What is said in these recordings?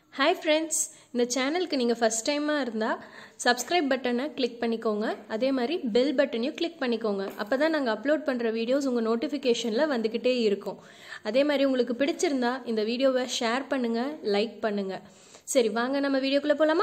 Hi friends இந்த சேனலுக்கு நீங்கள் ஃபஸ்ட் டைமாக இருந்தால் சப்ஸ்கிரைப் பட்டனை கிளிக் பண்ணிக்கோங்க அதே மாதிரி பெல் பட்டனையும் கிளிக் பண்ணிக்கோங்க அப்போ தான் நாங்கள் அப்லோட் பண்ணுற வீடியோஸ் உங்கள் நோட்டிஃபிகேஷனில் வந்துக்கிட்டே இருக்கும் அதே மாதிரி உங்களுக்கு பிடிச்சிருந்தா இந்த வீடியோவை ஷேர் பண்ணுங்கள் லைக் பண்ணுங்கள் சரி வாங்க நம்ம வீடியோக்குள்ளே போகலாமா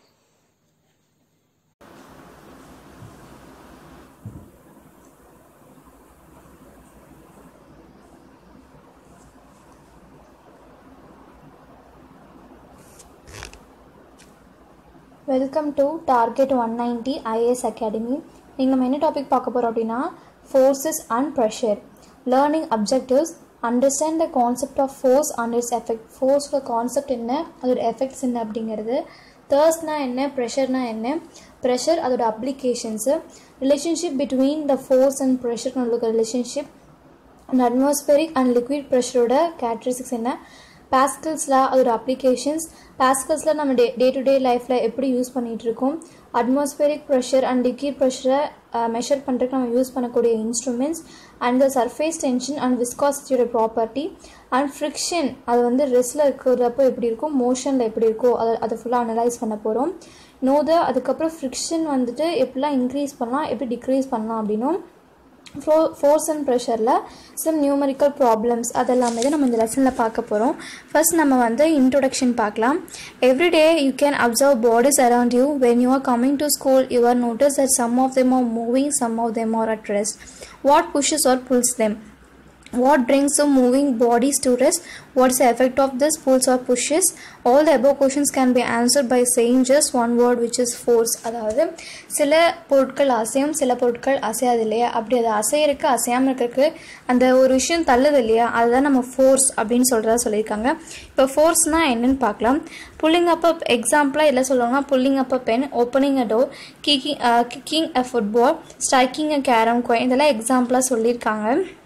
welcome to target one ninety IAS academy நீங்கள் நம்ம என்ன டாபிக் பார்க்க போகிறோம் அப்படின்னா forces and pressure learning objectives understand the concept of force and its effect ஃபோர்ஸோட கான்செப்ட் என்ன அதோட எஃபெக்ட்ஸ் என்ன அப்படிங்கிறது தேர்ஸ்னா என்ன ப்ரெஷர்னா என்ன ப்ரெஷர் அதோட applications relationship between the force and pressure நம்மளுக்கு relationship and atmospheric and liquid ப்ரெஷரோட கேரக்டரிஸ்டிக்ஸ் என்ன பாஸ்கல்ஸில் அதோட அப்ளிகேஷன்ஸ் பாஸ்கல்ஸில் நம்ம டே டே டு டே லைஃப்பில் எப்படி யூஸ் பண்ணிகிட்டு இருக்கோம் அட்மாஸ்பரிக் ப்ரெஷர் அண்ட் லிக்விட் ப்ரெஷரை மெஷர் பண்ணுறதுக்கு நம்ம யூஸ் பண்ணக்கூடிய instruments and the surface tension and விஸ்காசிட்டியோட ப்ராப்பர்ட்டி அண்ட் ஃப்ரிக்ஷன் அது வந்து ரெஸ்ட்டில் இருக்கிறப்போ எப்படி இருக்கும் மோஷனில் எப்படி இருக்கோ அதை அதை ஃபுல்லாக அனலைஸ் பண்ண போகிறோம் நோத அதுக்கப்புறம் ஃப்ரிக்ஷன் வந்துட்டு எப்படிலாம் இன்க்ரீஸ் பண்ணலாம் எப்படி டிக்ரீஸ் பண்ணலாம் அப்படின்னும் ஃபோ ஃபோர்ஸ் அண்ட் ப்ரெஷரில் சம் நியூமரிக்கல் ப்ராப்ளம்ஸ் அதெல்லாமே தான் நம்ம இந்த லெசனில் பார்க்க போகிறோம் ஃபர்ஸ்ட் நம்ம வந்து இன்ட்ரொடக்ஷன் பார்க்கலாம் everyday you can observe bodies around you when you are coming to school you are notice that some of them are moving some of them are at rest what pushes or pulls them what brings the moving bodies to rest what is the effect of this pulls or pushes all the above questions can be answered by saying just one word which is force அதாவது சில பொருட்கள் அசையும் சில பொருட்கள் அசையாது இல்லையா அப்படி அது அசையறதுக்கு அசையாமல் இருக்கிறதுக்கு அந்த ஒரு விஷயம் தள்ளுது இல்லையா அதுதான் நம்ம ஃபோர்ஸ் அப்படின்னு சொல்கிறதா சொல்லியிருக்காங்க இப்போ ஃபோர்ஸ்னால் என்னன்னு பார்க்கலாம் புல்லிங் அப் அப் எக்ஸாம்பிளாக இல்லை சொல்லுவாங்கன்னா pulling up a pen opening a door kicking kicking a football striking a carrom coin இதெல்லாம் எக்ஸாம்பிளாக சொல்லியிருக்காங்க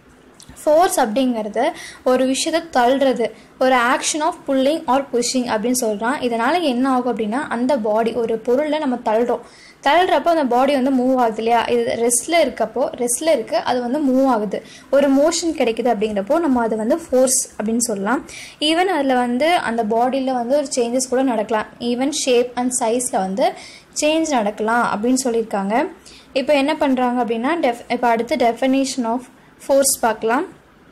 ஃபோர்ஸ் அப்படிங்கிறது ஒரு விஷயத்தை தள்ளுறது ஒரு action of pulling or pushing அப்படின்னு சொல்கிறான் இதனால் என்ன ஆகும் அப்படின்னா அந்த பாடி ஒரு பொருளை நம்ம தள்ளுறோம் தள்ளுறப்போ அந்த பாடி வந்து மூவ் ஆகுது இல்லையா இது ரெஸ்ட்டில் இருக்கப்போ ரெஸ்ட்டில் இருக்குது அது வந்து மூவ் ஆகுது ஒரு மோஷன் கிடைக்குது அப்படிங்கிறப்போ நம்ம அது வந்து ஃபோர்ஸ் அப்படின்னு சொல்லலாம் ஈவன் அதில் வந்து அந்த பாடியில் வந்து ஒரு சேஞ்சஸ் கூட நடக்கலாம் ஈவன் ஷேப் அண்ட் சைஸில் வந்து சேஞ்ச் நடக்கலாம் அப்படின்னு சொல்லியிருக்காங்க இப்போ என்ன பண்ணுறாங்க அப்படின்னா டெஃப் இப்போ அடுத்து டெஃபினேஷன் ஆஃப் ஃபோர்ஸ் பார்க்கலாம்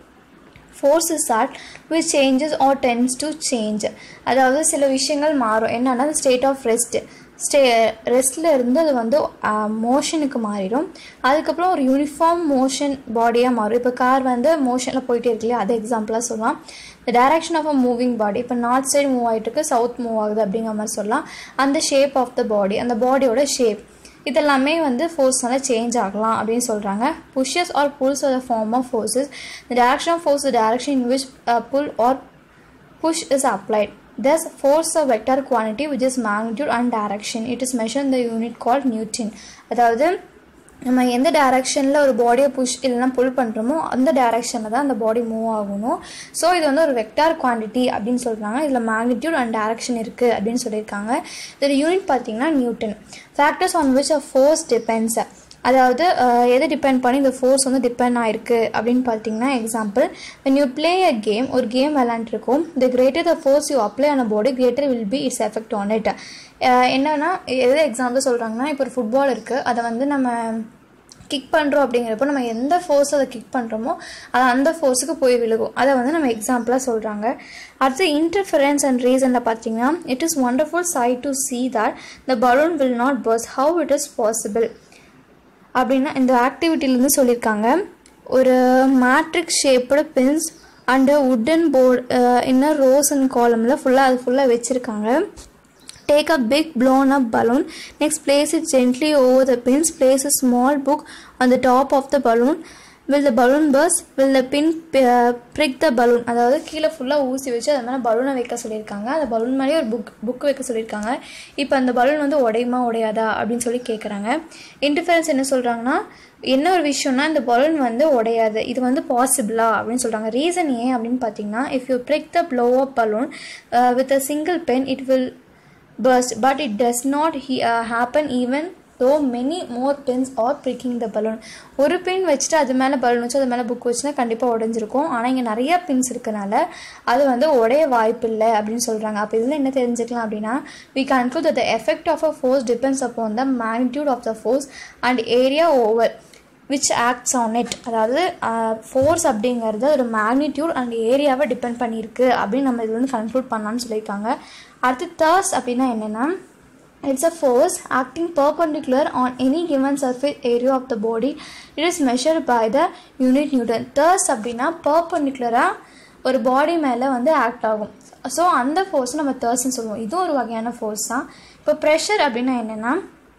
force is at which changes or tends to change அதாவது சில விஷயங்கள் மாறும் என்னன்னா ஸ்டேட் ஆஃப் ரெஸ்ட் ஸ்டே ரெஸ்ட்டில் இருந்து அது வந்து மோஷனுக்கு மாறிடும் அதுக்கப்புறம் ஒரு யூனிஃபார்ம் மோஷன் பாடியாக மாறும் இப்போ கார் வந்து மோஷனில் போயிட்டே இருக்கு இல்லையா அது எக்ஸாம்பிளாக சொல்லலாம் the direction of a moving body இப்போ நார்த் சைடு மூவ் ஆகிட்டு இருக்கு சவுத் மூவ் ஆகுது அப்படிங்கிற மாதிரி சொல்லலாம் அந்த ஷேப் ஆஃப் த பாடி அந்த பாடியோட ஷேப் இதெல்லாமே வந்து ஃபோர்ஸ்னால சேஞ்ச் ஆகலாம் அப்படின்னு சொல்கிறாங்க pushes or pulls are the form of forces the direction of force the direction in which pull or push is applied thus force a vector quantity which is magnitude and direction it is measured in the unit called newton அதாவது நம்ம எந்த டைரக்ஷனில் ஒரு பாடியை push இல்லைனா புல் பண்ணுறோமோ அந்த டைரக்ஷனில் தான் அந்த பாடி மூவ் ஆகணும் ஸோ இது வந்து ஒரு வெக்டார் குவான்டிட்டி அப்படின்னு சொல்கிறாங்க இதில் மேக்னிடியூட் அண்ட் டைரக்ஷன் இருக்குது அப்படின்னு சொல்லியிருக்காங்க இதில் யூனிட் பார்த்தீங்கன்னா newton factors on which a force depends அதாவது எதை டிபெண்ட் பண்ணி இந்த ஃபோர்ஸ் வந்து டிபெண்ட் ஆயிருக்கு அப்படின்னு பார்த்தீங்கன்னா example when you play a game ஒரு கேம் விளாண்டுருக்கோம் the greater the force you apply on body greater will be its effect on it என்னன்னா எது எக்ஸாம்பிள் சொல்கிறாங்கன்னா இப்போ ஒரு ஃபுட்பால் இருக்குது அதை வந்து நம்ம கிக் பண்ணுறோம் அப்படிங்கிறப்போ நம்ம எந்த ஃபோர்ஸ் அதை கிக் பண்ணுறோமோ அது அந்த ஃபோர்ஸுக்கு போய் விழுகும் அதை வந்து நம்ம எக்ஸாம்பிளாக சொல்கிறாங்க அடுத்து இன்டர்ஃபரன்ஸ் அண்ட் ரீசனில் பார்த்தீங்கன்னா it is wonderful sight to see that the balloon will not burst how it is possible அப்படின்னா இந்த ஆக்டிவிட்டிலேருந்து சொல்லியிருக்காங்க ஒரு மேட்ரிக் ஷேப்போட பென்ஸ் அண்டு உட்டன் போர்டு இன்னும் ரோஸ் அண்ட் காலமில் ஃபுல்லாக அது ஃபுல்லாக வச்சுருக்காங்க Take a big blown up balloon. Next, place it gently over the pins. Place a small book on the top of the balloon. Will the balloon burst? Will the pin uh, prick the balloon? அதாவது கீழே ஃபுல்லாக ஊசி வச்சு அது மேலே பலூனை வைக்க சொல்லியிருக்காங்க அந்த பலூன் மேலேயே ஒரு புக் புக் வைக்க சொல்லியிருக்காங்க இப்போ அந்த பலூன் வந்து உடையுமா உடையாதா அப்படின்னு சொல்லி கேட்குறாங்க இன்டர்ஃபரன்ஸ் என்ன சொல்கிறாங்கன்னா என்ன ஒரு விஷயம்னா இந்த பலூன் வந்து உடையாது இது வந்து பாசிபிளா அப்படின்னு சொல்கிறாங்க ரீசன் ஏன் அப்படின்னு பார்த்தீங்கன்னா if you prick the blow up balloon with a single pen it will burst but it does not he, uh, happen even though many more pins are pricking the balloon ஒரு pin வச்சுட்டு அது மேலே balloon வச்சு அது மேலே book வச்சுனா கண்டிப்பாக உடஞ்சிருக்கும் ஆனால் இங்கே நிறைய பின்ஸ் இருக்கனால அது வந்து உடைய வாய்ப்பு இல்லை அப்படின்னு சொல்கிறாங்க அப்போ இதில் என்ன தெரிஞ்சுக்கலாம் அப்படின்னா we conclude the effect of a force depends upon the magnitude of the force and area over which acts on it அதாவது ஃபோர்ஸ் அப்படிங்கிறது ஒரு மேக்னிடியூட் அண்ட் ஏரியாவை டிபெண்ட் பண்ணியிருக்கு அப்படின்னு நம்ம இது வந்து கன்க்ளூட் பண்ணலாம்னு சொல்லியிருக்காங்க அடுத்து தர்ஸ் அப்படின்னா என்னென்னா it's a force acting perpendicular on any given surface area of the body it is measure by the unit newton thrust அப்படின்னா பர்பண்டிகுலராக ஒரு பாடி மேலே வந்து ஆக்ட் ஆகும் ஸோ அந்த ஃபோர்ஸ் நம்ம தர்ஸ்ன்னு சொல்லுவோம் இதுவும் ஒரு வகையான ஃபோர்ஸ் தான் இப்போ ப்ரெஷர் அப்படின்னா என்னென்னா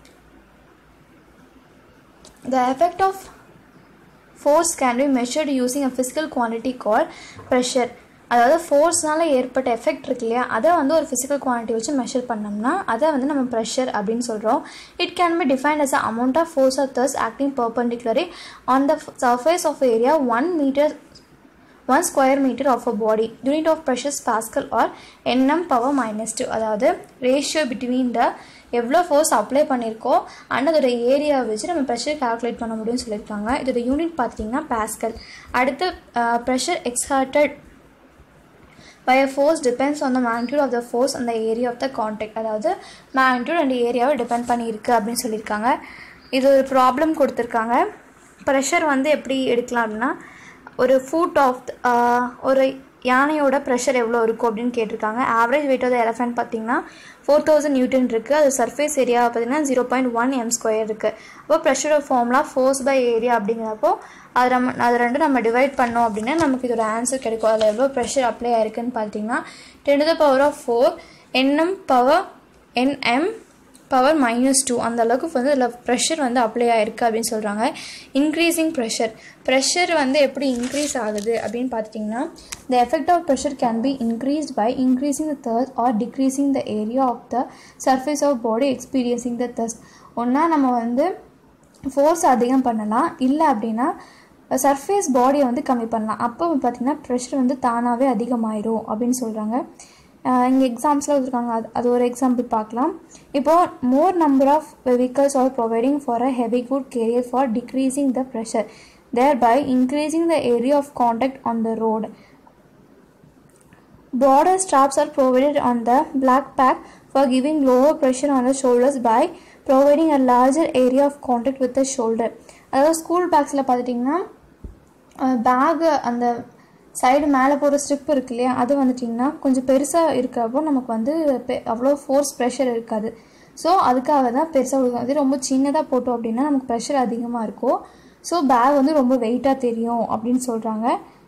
The effect of force can be measured using a physical quantity called pressure. அதாவது ஃபோர்ஸ்னால ஏற்பட்ட எஃபெக்ட் இருக்கு இல்லையா அதை வந்து ஒரு ஃபிசிக்கல் குவான்டிட்டி வச்சு மெஷர் பண்ணோம்னா அதை வந்து நம்ம ப்ரெஷர் அப்படின்னு சொல்கிறோம் it can be defined as a amount of force of thrust acting perpendicularly on the surface of area one metre one square metre of a body unit of pressures pascal or N M power minus two அதாவது ratio between the எவ்வளோ force apply பண்ணியிருக்கோ and அதோட ஏரியாவை வச்சு நம்ம pressure calculate பண்ண முடியும்னு சொல்லியிருக்காங்க இதோட யூனிட் பார்த்தீங்கன்னா பாஸ்கல் அடுத்து pressure exerted by a force depends on the magnitude of the force அந்த ஏரியா ஆஃப் த கான்டாக்ட் அதாவது மேக்னிடியூட் அண்ட் ஏரியாவை டிபெண்ட் பண்ணியிருக்கு அப்படின்னு சொல்லியிருக்காங்க இது ஒரு ப்ராப்ளம் கொடுத்துருக்காங்க ப்ரெஷர் வந்து எப்படி எடுக்கலாம் அப்படின்னா ஒரு ஃபுட் ஆஃப் ஒரு யானையோட ப்ரெஷர் எவ்வளோ இருக்கும் அப்படின்னு கேட்டிருக்காங்க average weight of the elephant பார்த்தீங்கன்னா ஃபோர் தௌசண்ட் நியூட்டன் இருக்குது அது சர்ஃபேஸ் ஏரியா பார்த்தீங்கன்னா zero point one M square இருக்குது அப்போ ப்ரெஷரோட ஃபார்ம்லா ஃபோர்ஸ் பை ஏரியா அப்படிங்கிறப்போ அது நம்ம அது ரெண்டும் நம்ம டிவைட் பண்ணோம் அப்படின்னா நமக்கு இதோட ஆன்சர் கிடைக்கும் அதில் எவ்வளோ ப்ரெஷர் அப்ளை ஆயிருக்குன்னு பார்த்தீங்கன்னா ten the power of four N M power N M power minus two அந்த அளவுக்கு வந்து இதில் ப்ரெஷர் வந்து அப்ளை ஆயிருக்கு அப்படின்னு சொல்கிறாங்க இன்க்ரீஸிங் ப்ரெஷர் ப்ரெஷர் வந்து எப்படி இன்க்ரீஸ் ஆகுது அப்படின்னு பார்த்துட்டிங்கன்னா the effect of pressure can be increased by increasing the thrust or decreasing the area of the surface of body experiencing the thrust ஒன்றா நம்ம வந்து ஃபோர்ஸ் அதிகம் பண்ணலாம் இல்லை அப்படின்னா சர்ஃபேஸ் பாடியை வந்து கம்மி பண்ணலாம் அப்போ பார்த்திங்கன்னா ப்ரெஷர் வந்து தானாகவே அதிகமாயிரும் அப்படின்னு சொல்கிறாங்க இங்கே எக்ஸாம்ஸில் வச்சுருக்காங்க அது அது ஒரு எக்ஸாம்பிள் பார்க்கலாம் இப்போது more number of vehicles are providing for a heavy good carrier for decreasing the pressure there by increasing the area of contact on the road Broader straps are provided on the black pack for giving lower pressure on the shoulders by providing a larger area of contact with the shoulder. அதாவது school பேக்ஸில் பார்த்துட்டிங்கன்னா bag அந்த side மேலே போகிற strip இருக்கு இல்லையா அது வந்துட்டிங்கன்னா கொஞ்சம் பெருசாக இருக்கிறப்போ நமக்கு வந்து பெ அவ்வளோ ஃபோர்ஸ் ப்ரெஷர் இருக்காது ஸோ அதுக்காக தான் பெருசாக கொடுக்கும் அதே ரொம்ப சின்னதாக போட்டோம் அப்படின்னா நமக்கு ப்ரெஷர் அதிகமாக இருக்கும் ஸோ பேக் வந்து ரொம்ப வெயிட்டாக தெரியும் அப்படின்னு சொல்கிறாங்க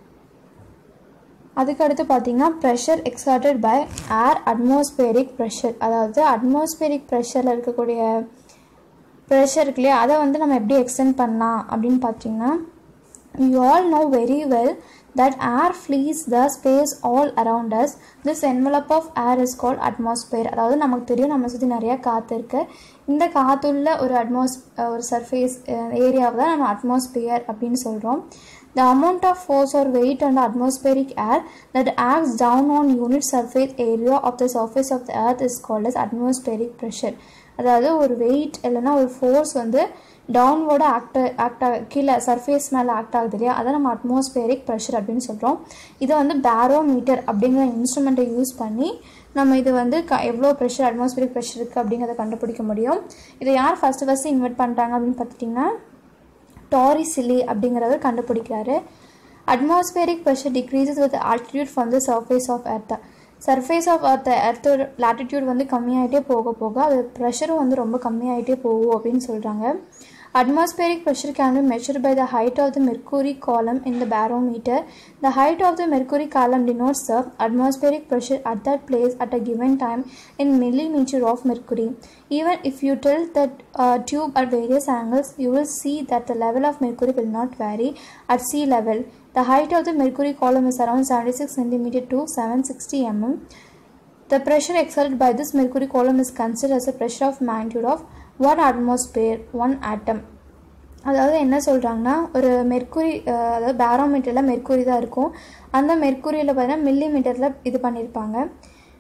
அதுக்கடுத்து பார்த்தீங்கன்னா pressure exerted by air atmospheric pressure அதாவது அட்மாஸ்பேரிக் ப்ரெஷரில் இருக்கக்கூடிய ப்ரெஷர் இருக்கு இல்லையா அதை வந்து நம்ம எப்படி எக்ஸ்டெண்ட் பண்ணலாம் அப்படின்னு பார்த்தீங்கன்னா you all know very well that air fills the space all around us this envelope of air is called atmosphere அதாவது நமக்கு தெரியும் நம்ம சுற்றி நிறையா காற்று இருக்குது இந்த காற்றுள்ள ஒரு அட்மாஸ் ஒரு சர்ஃபேஸ் ஏரியாவை தான் நம்ம அட்மாஸ்பியர் அப்படின்னு சொல்கிறோம் The amount of force or weight on the atmospheric air that acts down on unit surface area of the surface of the earth is called as atmospheric pressure. அதாவது ஒரு wait இல்லைன்னா ஒரு force வந்து டவுன்வோட act act ஆக கீழே surface மேலே act ஆகுது இல்லையா அதை நம்ம அட்மாஸ்பேரிக் ப்ரெஷர் அப்படின்னு சொல்கிறோம் இதை வந்து பேரோமீட்டர் அப்படிங்கிற இன்ஸ்ட்ருமெண்ட்டை யூஸ் பண்ணி நம்ம இது வந்து க எவ்வளோ ப்ரெஷர் அட்மாஸ்பேரிக் ப்ரெஷர் இருக்குது அப்படிங்கிறத கண்டுபிடிக்க முடியும் இதை யார் ஃபஸ்ட்டு ஃபஸ்ட்டு இன்வெர்ட் பண்ணுறாங்க அப்படின்னு பார்த்துட்டிங்கன்னா டாரி சில்லி அப்படிங்கிறவர் கண்டுபிடிக்கிறாரு atmospheric pressure decreases with altitude from the surface of Earth surface of Earth எர்த்தோட லாட்டிடியூட் வந்து கம்மியாகிட்டே போக போக அது ப்ரெஷரும் வந்து ரொம்ப கம்மியாகிட்டே போகும் அப்படின்னு சொல்கிறாங்க Atmospheric pressure can be measured by the height of the mercury column in the barometer. The height of the mercury column denotes the atmospheric pressure at that place at a given time in millimeter of mercury. Even if you tilt the uh, tube at various angles, you will see that the level of mercury will not vary at sea level. The height of the mercury column is around 76 cm to 760 mm. The pressure exerted by this mercury column is considered as a pressure of magnitude of one atmosphere one atom அதாவது என்ன சொல்கிறாங்கன்னா ஒரு mercury அதாவது பேரோமீட்டரில் mercury தான் இருக்கும் அந்த மெர்க்குரியில் பார்த்தீங்கன்னா milli மீட்டரில் இது பண்ணியிருப்பாங்க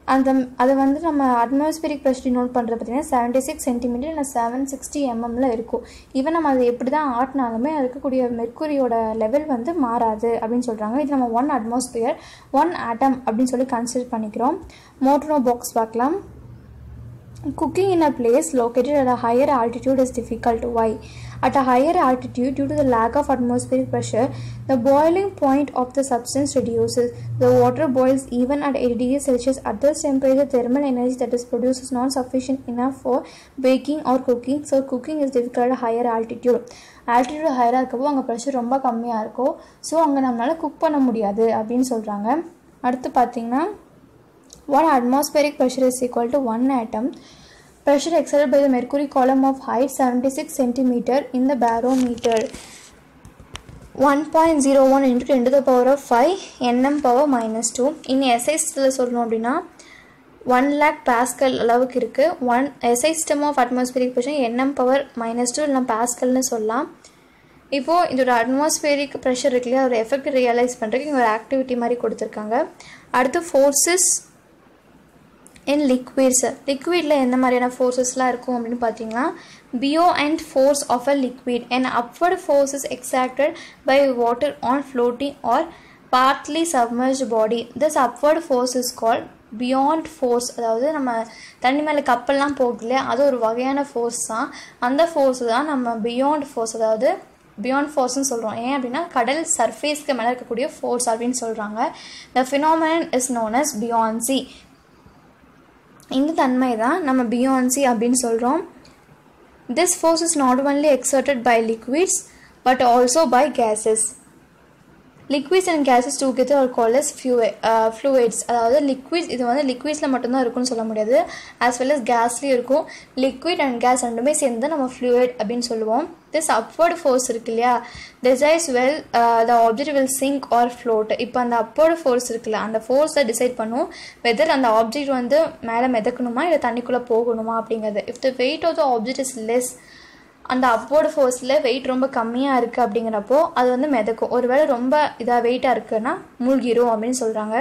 அந்த அதை வந்து நம்ம அட்மாஸ்பியரிக் ப்ரெஷர் நோட் பண்ணுறது பார்த்தீங்கன்னா செவன்ட்டி சிக்ஸ் சென்டிமீட்டர் இல்லை செவன் சிக்ஸ்டி எம்எம்ல இருக்கும் ஈவன் நம்ம அதை எப்படி தான் ஆட்டினாலுமே அது இருக்கக்கூடிய மெர்க்குரியோட லெவல் வந்து மாறாது அப்படின்னு சொல்கிறாங்க இது நம்ம ஒன் அட்மாஸ்பியர் ஒன் ஆட்டம் அப்படின்னு சொல்லி கன்சிடர் பண்ணிக்கிறோம் மோட்டரோ பாக்ஸ் பார்க்கலாம் Cooking in a place located at a higher altitude is difficult. Why? At a higher altitude, due to the lack of atmospheric pressure, the boiling point of the substance reduces. The water boils even at 80 degrees Celsius. At this temperature, thermal energy that is produced is not sufficient enough for baking or cooking. So, cooking is difficult at higher altitude. Altitude ஹையராக இருக்கப்போ அங்கே pressure ரொம்ப கம்மியாக இருக்கும் so அங்கே நம்மளால் cook பண்ண முடியாது அப்படின்னு சொல்கிறாங்க அடுத்து பார்த்தீங்கன்னா one atmospheric pressure is equal to 1 atom pressure exerted by the mercury column of height 76 centimeter in the barometer 1.01 into 10 to the power of 5 nm power minus 2 in SI இதில் சொல்லணும் அப்படின்னா ஒன் லேக் பாஸ்கல் அளவுக்கு இருக்குது one SI system of atmospheric pressure N M power minus two இல்லை பாஸ்கல்னு சொல்லலாம் இப்போது இதோட அட்மாஸ்பியரிக் ப்ரெஷர் இருக்கு இல்லையா அதோட எஃபெக்ட் ரியலைஸ் பண்ணுறதுக்கு இங்கே ஒரு ஆக்டிவிட்டி மாதிரி கொடுத்துருக்காங்க அடுத்து ஃபோர்ஸஸ் இன் லிக்விட்ஸ் லிக்விடில் எந்த மாதிரியான ஃபோர்ஸஸ்லாம் இருக்கும் அப்படின்னு பார்த்தீங்கன்னா buoy and force of a liquid and upward force is exerted by water on floating or partly submerge body this upward force is call buoyant force அதாவது நம்ம தண்ணி மேலே கப்பல்லாம் போகல அது ஒரு வகையான ஃபோர்ஸ் தான் அந்த ஃபோர்ஸ் தான் நம்ம பியாண்ட் ஃபோர்ஸ் அதாவது பியாண்ட் ஃபோர்ஸ்னு சொல்கிறோம் ஏன் அப்படின்னா கடல் சர்ஃபேஸ்க்கு மேலே இருக்கக்கூடிய ஃபோர்ஸ் அப்படின்னு சொல்கிறாங்க the phenomenon is known as buoyancy இந்த தன்மை தான் நம்ம பியான்சி அப்படின்னு சொல்கிறோம் this force is not only exerted by liquids but also by gases liquids and gases together ஒரு கால் அஸ் ஃபியூ ஃப்ளூயிட்ஸ் அதாவது லிக்விட்ஸ் இது வந்து லிக்விட்ஸில் மட்டும்தான் இருக்கும்னு சொல்ல முடியாது ஆஸ் வெல் அஸ் கேஸ்லேயும் இருக்கும் லிக்விட் அண்ட் கேஸ் ரெண்டுமே சேர்ந்து நம்ம ஃப்ளூயிட் அப்படின்னு சொல்லுவோம் திஸ் அப்வர்டு ஃபோர்ஸ் இருக்கு இல்லையா decides well the object will sink or float இப்போ அந்த அப்வர்டு ஃபோர்ஸ் இருக்குல்ல அந்த ஃபோர்ஸை டிசைட் பண்ணும் வெதர் அந்த ஆப்ஜெக்ட் வந்து மேலே மிதக்கணுமா இல்லை தண்ணிக்குள்ளே போகணுமா அப்படிங்கிறது if the weight of the object is less அந்த அப்வோர்டு ஃபோர்ஸில் வெயிட் ரொம்ப கம்மியாக இருக்குது அப்படிங்கிறப்போ அது வந்து மிதக்கும் ஒருவேளை ரொம்ப இதாக வெயிட்டாக இருக்குன்னா மூழ்கிரும் அப்படின்னு சொல்கிறாங்க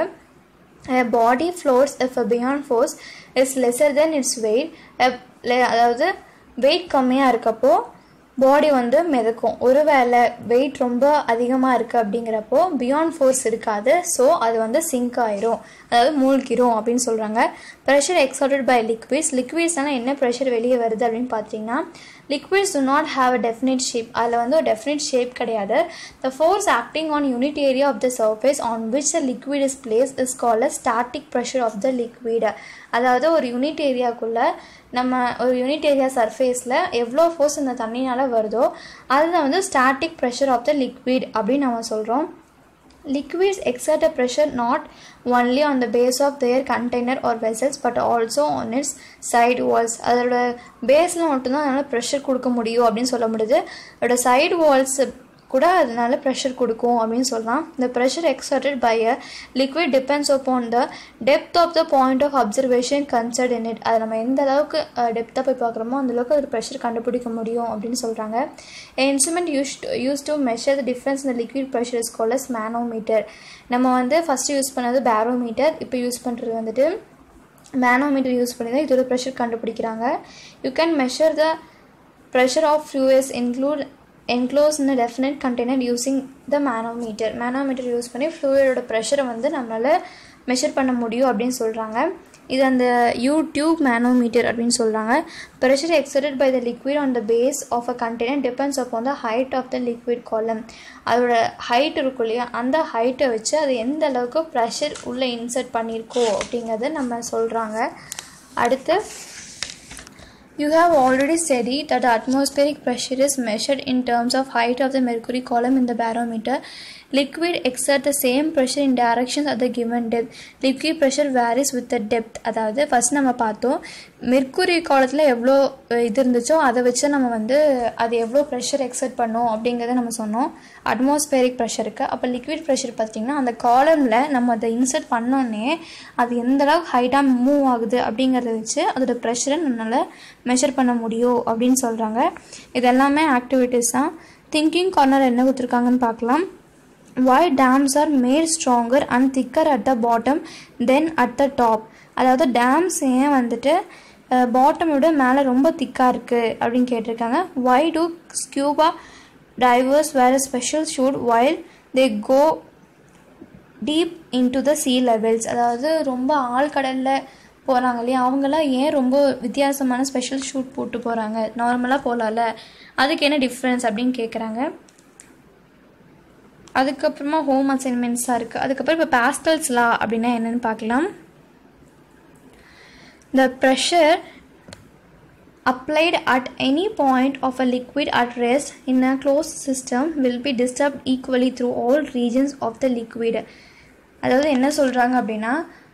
body floats if a buoyant force is lesser then its weight அதாவது வெயிட் கம்மியாக இருக்கப்போ பாடி வந்து மிதக்கும் ஒருவேளை வெயிட் ரொம்ப அதிகமாக இருக்குது அப்படிங்கிறப்போ பியாண்ட் ஃபோர்ஸ் இருக்காது ஸோ அது வந்து சிங்க் ஆயிரும் அதாவது மூழ்கிரும் அப்படின்னு சொல்கிறாங்க ப்ரெஷர் எக்ஸார்டட் பை லிக்விட்ஸ் லிக்விட்ஸ்னால் என்ன ப்ரெஷர் வெளியே வருது அப்படின்னு பார்த்தீங்கன்னா liquids do not have a definite shape அதில் வந்து ஒரு டெஃபினிட் ஷேப் கிடையாது the force acting on unit area of the surface on which the liquid is place is call a static pressure of the liquid அதாவது ஒரு unit ஏரியாக்குள்ளே நம்ம ஒரு unit area சர்ஃபேஸில் எவ்வளோ ஃபோர்ஸ் இந்த தண்ணினால் வருதோ அதுதான் வந்து static pressure of the liquid அப்படின்னு நம்ம சொல்கிறோம் liquids exert a pressure not only on the base of their container or vessels but also on its side walls அதோட பேஸில் மட்டும்தான் அதனால் ப்ரெஷர் கொடுக்க முடியும் அப்படின்னு சொல்ல முடியுது அதோட சைடு வால்ஸ் கூட அதனால ப்ரெஷர் கொடுக்கும் அப்படின்னு சொல்லலாம் the pressure exerted by a liquid depends upon the depth of the point of observation considered in it அது நம்ம எந்த அளவுக்கு டெப்த்தாக போய் பார்க்குறோமோ அந்த அளவுக்கு அது ப்ரெஷர் கண்டுபிடிக்க முடியும் அப்படின்னு சொல்கிறாங்க instrument use use to measure the difference இந்த liquid pressure is call as manometer நம்ம வந்து ஃபஸ்ட்டு யூஸ் பண்ணது பேரோமீட்டர் இப்போ யூஸ் பண்ணுறது வந்துட்டு மேனோமீட்டர் யூஸ் பண்ணி தான் இதோட ப்ரெஷர் கண்டுபிடிக்கிறாங்க you can measure the pressure of fluids include enclose in definite container using the manometer manometer use பண்ணி ஃப்ளூயிடோட ப்ரெஷரை வந்து நம்மளால் மெஷர் பண்ண முடியும் அப்படின்னு சொல்கிறாங்க இது அந்த யூடியூப் மேனோமீட்டர் அப்படின்னு சொல்கிறாங்க pressure exerted by the liquid on the base of a container depends upon the height of the liquid column அதோட ஹைட் இருக்கும் இல்லையா அந்த ஹைட்டை வச்சு அது எந்த அளவுக்கு ப்ரெஷர் உள்ளே இன்சர்ட் பண்ணியிருக்கோ அப்படிங்கிறத நம்ம சொல்கிறாங்க அடுத்து You have already studied that the atmospheric pressure is measured in terms of height of the mercury column in the barometer. Liquid exert the same pressure in directions at the given depth. Liquid pressure varies with the depth. அதாவது first நம்ம பார்த்தோம் mercury காலத்தில் எவ்வளோ இது இருந்துச்சோ அதை வச்சு நம்ம வந்து அது எவ்வளோ ப்ரெஷர் எக்ஸர்ட் பண்ணோம் அப்படிங்கிறத நம்ம சொன்னோம் அட்மாஸ்பேரிக் ப்ரெஷருக்கு அப்போ லிக்விட் ப்ரெஷர் பார்த்திங்கன்னா அந்த காலமில் நம்ம அதை இன்சர்ட் பண்ணோன்னே அது எந்த அளவுக்கு ஹைட்டாக மூவ் ஆகுது அப்படிங்கிறத வச்சு அதோட ப்ரெஷரை நம்மளால் மெஷர் பண்ண முடியும் அப்படின்னு சொல்கிறாங்க இது எல்லாமே ஆக்டிவிட்டீஸ் தான் திங்கிங் கார்னர் என்ன கொடுத்துருக்காங்கன்னு பார்க்கலாம் why dams are made stronger and thicker at the bottom than at the top அதாவது டேம்ஸ் ஏன் வந்துட்டு பாட்டம் விட மேலே ரொம்ப திக்காக இருக்குது அப்படின்னு கேட்டிருக்காங்க why do scuba divers wear a special suit while they go deep into the sea levels அதாவது ரொம்ப ஆழ்கடலில் போகிறாங்க இல்லையா அவங்களாம் ஏன் ரொம்ப வித்தியாசமான ஸ்பெஷல் ஷூட் போட்டு போகிறாங்க நார்மலாக போகலாம்ல அதுக்கு என்ன டிஃப்ரென்ஸ் அப்படின்னு கேட்குறாங்க அதுக்கப்புறமா ஹோம் அசைன்மெண்ட்ஸாக இருக்குது அதுக்கப்புறம் இப்போ பாஸ்டல்ஸ் லா அப்படின்னா என்னென்னு பார்க்கலாம் the pressure applied at any point of a liquid at rest in a closed system will be disturbed equally through all regions of the liquid அதாவது என்ன சொல்கிறாங்க அப்படின்னா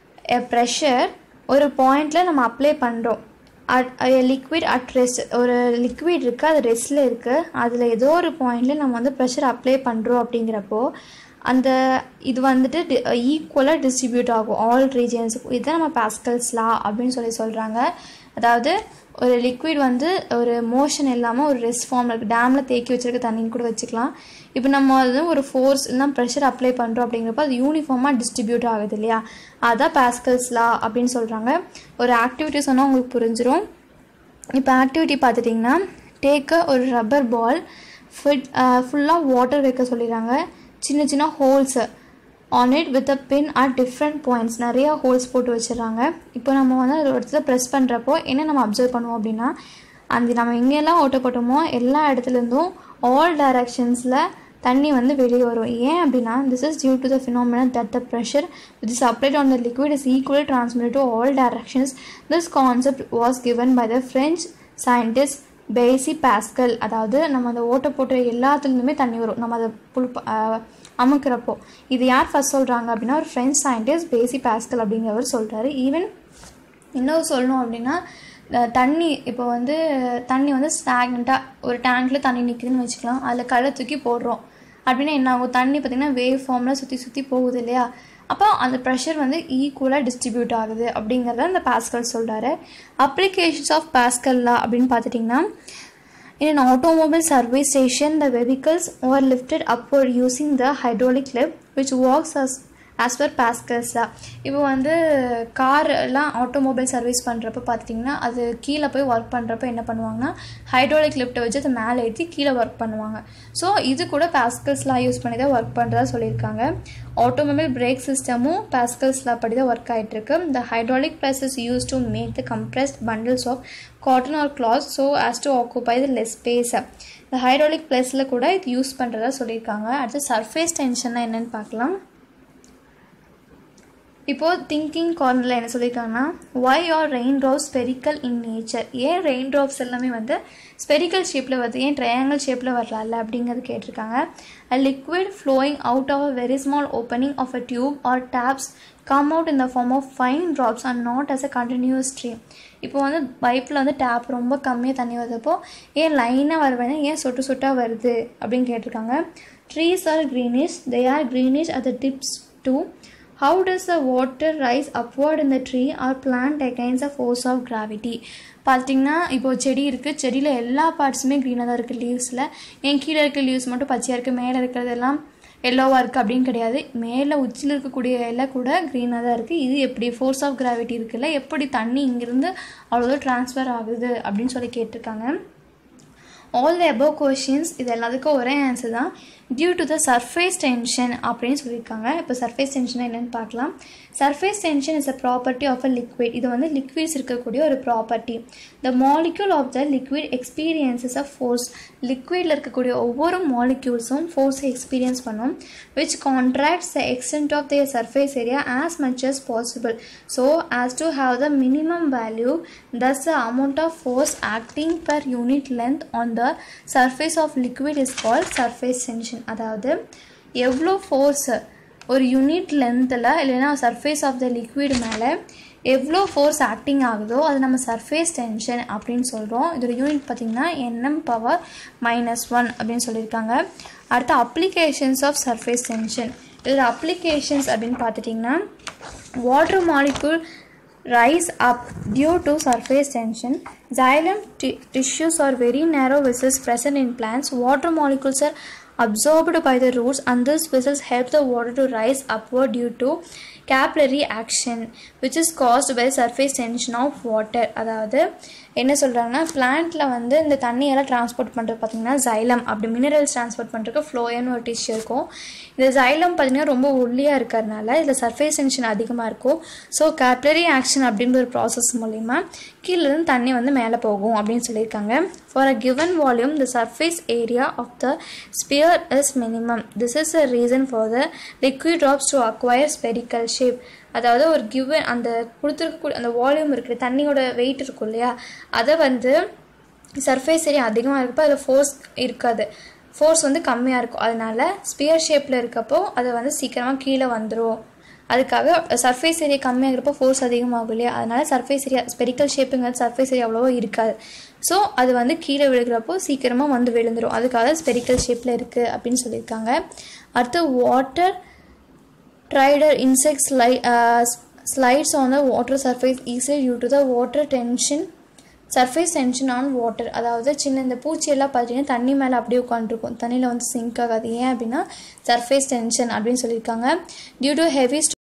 ப்ரெஷர் ஒரு பாயிண்டில் நம்ம அப்ளை பண்ணுறோம் அட் லிக்விட் அட் ரெஸ்ட் ஒரு liquid இருக்குது அது ரெஸ்ட்டில் இருக்குது அதில் ஏதோ ஒரு பாயிண்டில் நம்ம வந்து ப்ரெஷர் அப்ளை பண்ணுறோம் அப்படிங்கிறப்போ அந்த இது வந்துட்டு ஈக்குவலாக டிஸ்ட்ரிபியூட் ஆகும் ஆல் ரீஜன்ஸுக்கும் இதுதான் நம்ம பாஸ்கல்ஸ் லா அப்படின்னு சொல்லி சொல்கிறாங்க அதாவது ஒரு லிக்விட் வந்து ஒரு மோஷன் இல்லாமல் ஒரு ரெஸ்ட் ஃபார்மில் இருக்குது டேமில் தேக்கி வச்சிருக்க தண்ணின்னு கூட வச்சுக்கலாம் இப்போ நம்ம அது ஒரு ஃபோர்ஸ் இல்லைனா ப்ரெஷர் அப்ளை பண்ணுறோம் அப்படிங்கிறப்ப அது யூனிஃபார்மாக டிஸ்ட்ரிபியூட் ஆகுது இல்லையா அதான் பாஸ்கல்ஸ் லா அப்படின்னு சொல்கிறாங்க ஒரு ஆக்டிவிட்டி சொன்னால் உங்களுக்கு புரிஞ்சிடும் இப்போ ஆக்டிவிட்டி பார்த்துட்டிங்கன்னா டேக்க ஒரு ரப்பர் பால் ஃபிட் ஃபுல்லாக வாட்டர் வைக்க சொல்லிடுறாங்க சின்ன சின்ன holes on it with a pin at different points நிறைய ஹோல்ஸ் போட்டு வச்சிடுறாங்க இப்போ நம்ம வந்து ஒரு இடத்துல ப்ரெஸ் பண்ணுறப்போ என்ன நம்ம அப்சர்வ் பண்ணுவோம் அப்படின்னா அந்த நம்ம எங்கெல்லாம் ஓட்ட போட்டோமோ எல்லா இடத்துலேருந்தும் ஆல் டைரக்ஷன்ஸில் தண்ணி வந்து வெளியே வரும் ஏன் அப்படின்னா this is due to the phenomena that the pressure with is applied on the liquid is equally transmit to all directions this concept was given by the French scientist Blaise Pascal அதாவது நம்ம அந்த ஓட்ட போட்டு எல்லாத்துலேருந்துமே தண்ணி வரும் நம்ம அதை புல் அமுக்கிறப்போ இது யார் ஃபஸ்ட் சொல்கிறாங்க அப்படின்னா ஒரு ஃப்ரெஞ்ச் சயின்டிஸ்ட் பேசி பாஸ்கல் அப்படிங்கிறவர் சொல்கிறாரு ஈவன் இன்னொரு சொல்லணும் அப்படின்னா தண்ணி இப்போ வந்து தண்ணி வந்து ஸ்டாக்னண்ட்டாக ஒரு டேங்க்கில் தண்ணி நிற்குதுன்னு வச்சுக்கலாம் அதில் களை தூக்கி போடுறோம் அப்படின்னா என்ன ஆகும் தண்ணி பார்த்திங்கன்னா வேவ் ஃபார்மில் சுற்றி சுற்றி போகுது இல்லையா அப்போ அந்த ப்ரெஷர் வந்து ஈக்குவலாக டிஸ்ட்ரிபியூட் ஆகுது அப்படிங்கிறத அந்த பாஸ்கல் சொல்கிறாரு அப்ளிகேஷன்ஸ் ஆஃப் பாஸ்கல்லா அப்படின்னு பார்த்துட்டிங்கன்னா In an automobile service station, the vehicles are lifted upward using the hydraulic lift, which works as as per Pascal's தான் இப்போ வந்து கார் எல்லாம் ஆட்டோமொபைல் சர்வீஸ் பண்ணுறப்ப பார்த்திங்கன்னா அது கீழே போய் ஒர்க் பண்ணுறப்ப என்ன பண்ணுவாங்கன்னா ஹைட்ரோலிக் லிஃப்ட்டை வச்சு அதை மேலே ஏற்றி கீழே ஒர்க் பண்ணுவாங்க ஸோ இது கூட பாஸ்கல்ஸ்லாம் யூஸ் பண்ணி தான் ஒர்க் பண்ணுறதா சொல்லியிருக்காங்க ஆட்டோமொபைல் பிரேக் சிஸ்டமும் பாஸ்கல்ஸ்லாம் படி தான் ஒர்க் ஆகிட்டுருக்கு the hydraulic press is use to make the compressed bundles of cotton or cloth so as to occupy the less space இந்த ஹைட்ராலிக் ப்ரெஸ்ஸில் கூட இது யூஸ் பண்ணுறதா சொல்லியிருக்காங்க அடுத்து சர்ஃபேஸ் டென்ஷன்னா என்னென்னு பார்க்கலாம் இப்போது திங்கிங் கார்னரில் என்ன சொல்லியிருக்காங்கன்னா why are rain drops spherical in nature ஏன் ரெயின் ட்ராப்ஸ் எல்லாமே வந்து ஸ்பெரிக்கல் ஷேப்பில் வருது ஏன் ட்ரையாங்கிள் ஷேப்பில் வரலாம்ல அப்படிங்கிறது கேட்டிருக்காங்க a liquid flowing out of a very small opening of a tube or taps come out in the form of fine drops and not as a continuous stream இப்போ வந்து பைப்பில் வந்து டேப் ரொம்ப கம்மியாக தண்ணி வருதப்போ ஏன் லைனாக வருவேன்னா ஏன் சொட்டு சொட்டாக வருது அப்படின்னு கேட்டிருக்காங்க trees are greenish they are greenish at the tips two how does the water rise upward in the tree or plant against the force of gravity பார்த்தீங்கன்னா இப்போ செடி இருக்குது செடியில் எல்லா பார்ட்ஸுமே க்ரீனாக தான் இருக்குது லீவ்ஸில் என் கீழே இருக்க லீவ்ஸ் மட்டும் பச்சையாக இருக்குது மேலே இருக்கிறதெல்லாம் எல்லோவாக இருக்குது அப்படின்னு கிடையாது மேலே உச்சியில் இருக்கக்கூடிய இலை கூட க்ரீனாக தான் இருக்குது இது எப்படி ஃபோர்ஸ் ஆஃப் கிராவிட்டி இருக்குல்ல எப்படி தண்ணி இங்கேருந்து அவ்வளோ ட்ரான்ஸ்ஃபர் ஆகுது அப்படின்னு சொல்லி கேட்டிருக்காங்க ஆல் த அபவ் கொஷின்ஸ் இது எல்லாத்துக்கும் ஒரே ஆன்சர் தான் due to the surface tension அப்படின்னு சொல்லியிருக்காங்க இப்போ சர்ஃபேஸ் டென்ஷன் என்னென்னு பார்க்கலாம் surface tension is a property of a liquid இது வந்து லிக்விட்ஸ் இருக்கக்கூடிய ஒரு property the molecule of the liquid experiences of force லிக்விடில் இருக்கக்கூடிய ஒவ்வொரு மாலிக்யூல்ஸும் ஃபோர்ஸை எக்ஸ்பீரியன்ஸ் பண்ணும் which contracts the extent of the surface area as much as possible so as to have the minimum value thus the amount of force acting per unit length on the surface of liquid is called surface tension அதாவது எவ்வளோ force ஒரு unit லென்த்தில் இல்லைன்னா surface of the liquid மேலே எவ்வளோ force acting ஆகுதோ அது நம்ம சர்ஃபேஸ் டென்ஷன் அப்படின்னு சொல்கிறோம் இதோட யூனிட் பார்த்திங்கன்னா என்எம் பவர் மைனஸ் ஒன் அப்படின்னு சொல்லியிருக்காங்க அடுத்து அப்ளிகேஷன்ஸ் ஆஃப் சர்ஃபேஸ் டென்ஷன் இதோட அப்ளிகேஷன்ஸ் அப்படின்னு பார்த்துட்டிங்கன்னா water molecule rise up due to surface tension. Xylem tissues are very narrow vessels present in plants. Water molecules are absorbed by the roots and these vessels help the water to rise upward due to capillary action which is caused by surface tension of water அதாவது என்ன சொல்கிறாங்கன்னா பிளான்ட்டில் வந்து இந்த தண்ணியெல்லாம் transport பண்ணுறது பார்த்திங்கன்னா xylem அப்படி minerals transport பண்ணுறதுக்கு ஃப்ளோயன்னு ஒரு டிஷ்யூ இருக்கும் இந்த ஜைலம் பார்த்திங்கன்னா ரொம்ப ஒல்லியாக இருக்கிறதுனால இதில் சர்ஃபேஸ் டென்ஷன் அதிகமாக இருக்கும் ஸோ கேப்லரி ஆக்ஷன் அப்படின்ற ஒரு ப்ராசஸ் மூலிமா கீழேருந்து தண்ணி வந்து மேலே போகும் அப்படின்னு சொல்லியிருக்காங்க for a given volume the surface area of the sphere is minimum this is a reason for the liquid drops to acquire spherical shape அதாவது ஒரு கிவன் அந்த கொடுத்துருக்க அந்த வால்யூம் இருக்கிற தண்ணியோட வெயிட் இருக்கும் இல்லையா அதை வந்து சர்ஃபேஸ் ஏரியா அதிகமாக இருக்கப்போ அதில் ஃபோர்ஸ் இருக்காது ஃபோர்ஸ் வந்து கம்மியாக இருக்கும் அதனால ஸ்பியர் ஷேப்பில் இருக்கப்போ அதை வந்து சீக்கிரமாக கீழே வந்துடும் அதுக்காக சர்ஃபேஸ் ஏரியா கம்மியாகிறப்போ ஃபோர்ஸ் அதிகமாகும் இல்லையா அதனால சர்ஃபேஸ் ஏரியா ஸ்பெரிக்கல் ஷேப்புங்கிறது சர்ஃபேஸ் ஏரியா அவ்வளோவா இருக்காது ஸோ அது வந்து கீழே விழுகிறப்போ சீக்கிரமாக வந்து விழுந்துடும் அதுக்காக ஸ்பெரிக்கல் ஷேப்பில் இருக்குது அப்படின்னு சொல்லியிருக்காங்க அடுத்து water Trider insect slide, uh, slides on the water surface easily due to the water tension surface tension on water அதாவது சின்ன இந்த பூச்சியெல்லாம் பார்த்தீங்கன்னா தண்ணி மேலே அப்படியே உட்காந்துருக்கும் தண்ணியில் வந்து சிங்க் ஆகாது ஏன் அப்படின்னா சர்ஃபேஸ் டென்ஷன் அப்படின்னு சொல்லியிருக்காங்க டியூ டு ஹெவி